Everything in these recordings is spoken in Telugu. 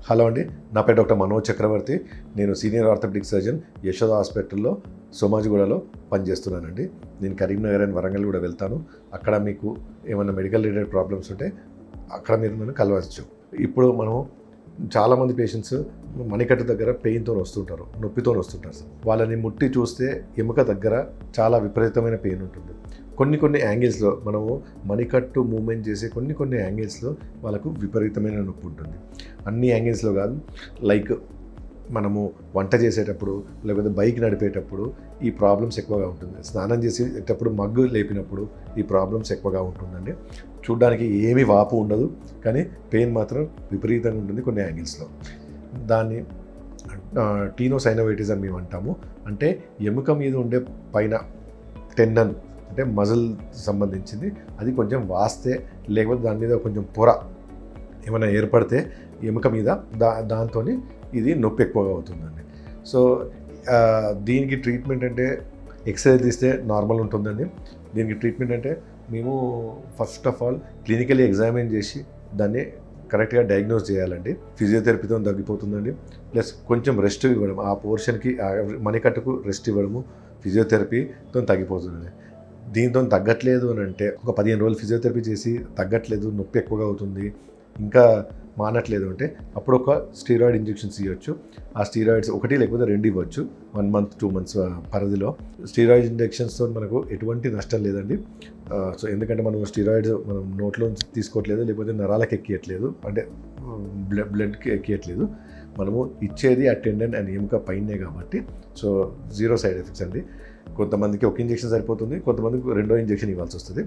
హలో అండి నా పేరు డాక్టర్ మనోజ్ చక్రవర్తి నేను సీనియర్ ఆర్థోపెడిక్ సర్జన్ యశోద హాస్పిటల్లో సోమాజిగూడలో పనిచేస్తున్నానండి నేను కరీంనగర్ అండ్ వరంగల్ కూడా వెళ్తాను అక్కడ మీకు ఏమైనా మెడికల్ రిలేటెడ్ ప్రాబ్లమ్స్ ఉంటే అక్కడ మీరు నన్ను కలవచ్చు ఇప్పుడు మనం చాలామంది పేషెంట్స్ మణికట్టు దగ్గర పెయిన్తో వస్తుంటారు నొప్పితో వస్తుంటారు సార్ వాళ్ళని ముట్టి చూస్తే ఎముక దగ్గర చాలా విపరీతమైన పెయిన్ ఉంటుంది కొన్ని కొన్ని యాంగిల్స్లో మనము మణికట్టు మూమెంట్ చేసే కొన్ని కొన్ని యాంగిల్స్లో వాళ్ళకు విపరీతమైన నొప్పి ఉంటుంది అన్ని యాంగిల్స్లో కాదు లైక్ మనము వంట చేసేటప్పుడు లేకపోతే బైక్ నడిపేటప్పుడు ఈ ప్రాబ్లమ్స్ ఎక్కువగా ఉంటుంది స్నానం చేసేటప్పుడు మగ్గు లేపినప్పుడు ఈ ప్రాబ్లమ్స్ ఎక్కువగా ఉంటుందండి చూడ్డానికి ఏమీ వాపు ఉండదు కానీ పెయిన్ మాత్రం విపరీతంగా ఉంటుంది కొన్ని యాంగిల్స్లో దాన్ని టీనోసైనోవైటిస్ అని మేము అంటాము అంటే ఎముక మీద ఉండే పైన టెండన్ అంటే మజిల్ సంబంధించింది అది కొంచెం వాస్తే లేకపోతే దాని మీద కొంచెం పొర ఏమైనా ఏర్పడితే ఎముక మీద దా దాంతో ఇది నొప్పి ఎక్కువగా అవుతుందండి సో ఆ, దీనికి ట్రీట్మెంట్ అంటే ఎక్స్రే తీస్తే నార్మల్ ఉంటుందండి దీనికి ట్రీట్మెంట్ అంటే మేము first of all clinically examine చేసి దాన్ని కరెక్ట్గా డయాగ్నోస్ చేయాలండి ఫిజియోథెరపీతో తగ్గిపోతుందండి ప్లస్ కొంచెం రెస్ట్ ఇవ్వడం ఆ పోర్షన్కి ఆ మణికట్టుకు రెస్ట్ ఇవ్వడము ఫిజియోథెరపీతో తగ్గిపోతుందండి దీంతో తగ్గట్లేదు అని అంటే ఒక పదిహేను రోజులు ఫిజియోథెరపీ చేసి తగ్గట్లేదు నొప్పి ఎక్కువగా అవుతుంది ఇంకా మానట్లేదు అంటే అప్పుడు ఒక స్టీరాయిడ్ ఇంజెక్షన్స్ ఇవ్వచ్చు ఆ స్టీరాయిడ్స్ ఒకటి లేకపోతే రెండు ఇవ్వచ్చు వన్ మంత్ టూ మంత్స్ పరిధిలో స్టీరాయిడ్ ఇంజెక్షన్స్తో మనకు ఎటువంటి నష్టం లేదండి ఆ, సో ఎందుకంటే మనం స్టీరాయిడ్స్ మనం నోట్లో తీసుకోవట్లేదు లేకపోతే నరాలకు ఎక్కియట్లేదు అంటే బ్లడ్ బ్లడ్కి ఎక్కియట్లేదు మనము ఇచ్చేది ఆ టెండన్ అండ్ ఎముక పైనే కాబట్టి సో జీరో సైడ్ ఎఫెక్ట్స్ అండి కొంతమందికి ఒక ఇంజెక్షన్ సరిపోతుంది కొంతమందికి రెండో ఇంజెక్షన్ ఇవ్వాల్సి వస్తుంది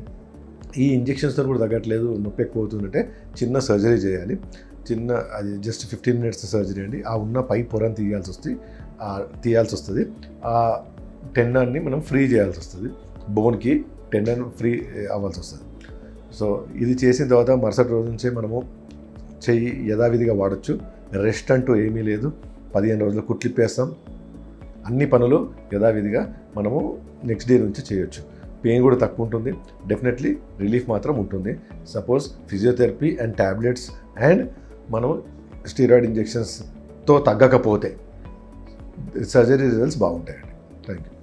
ఈ ఇంజెక్షన్స్తో కూడా తగ్గట్లేదు నొప్పి ఎక్కువ అవుతుందంటే చిన్న సర్జరీ చేయాలి చిన్న అది జస్ట్ ఫిఫ్టీన్ మినిట్స్ సర్జరీ అండి ఆ ఉన్న పై పొరను తీయాల్సి వస్తుంది ఆ తీయాల్సి వస్తుంది ఆ టెండాన్ని మనం ఫ్రీ చేయాల్సి వస్తుంది బోన్కి టెండన్ ఫ్రీ అవ్వాల్సి వస్తుంది సో ఇది చేసిన తర్వాత మరుసటి రోజు నుంచే మనము చెయ్యి యథావిధిగా వాడచ్చు రెస్ట్ అంటూ ఏమీ లేదు పదిహేను రోజులు కుట్లిప్పేస్తాం అన్ని పనులు యథావిధిగా మనము నెక్స్ట్ డే నుంచి చేయొచ్చు పెయిన్ కూడా తక్కువ ఉంటుంది డెఫినెట్లీ రిలీఫ్ మాత్రం ఉంటుంది suppose physiotherapy and tablets and మనం స్టీరాయిడ్ ఇంజెక్షన్స్తో తగ్గకపోతే సర్జరీ రిజల్ట్స్ బాగుంటాయండి థ్యాంక్ యూ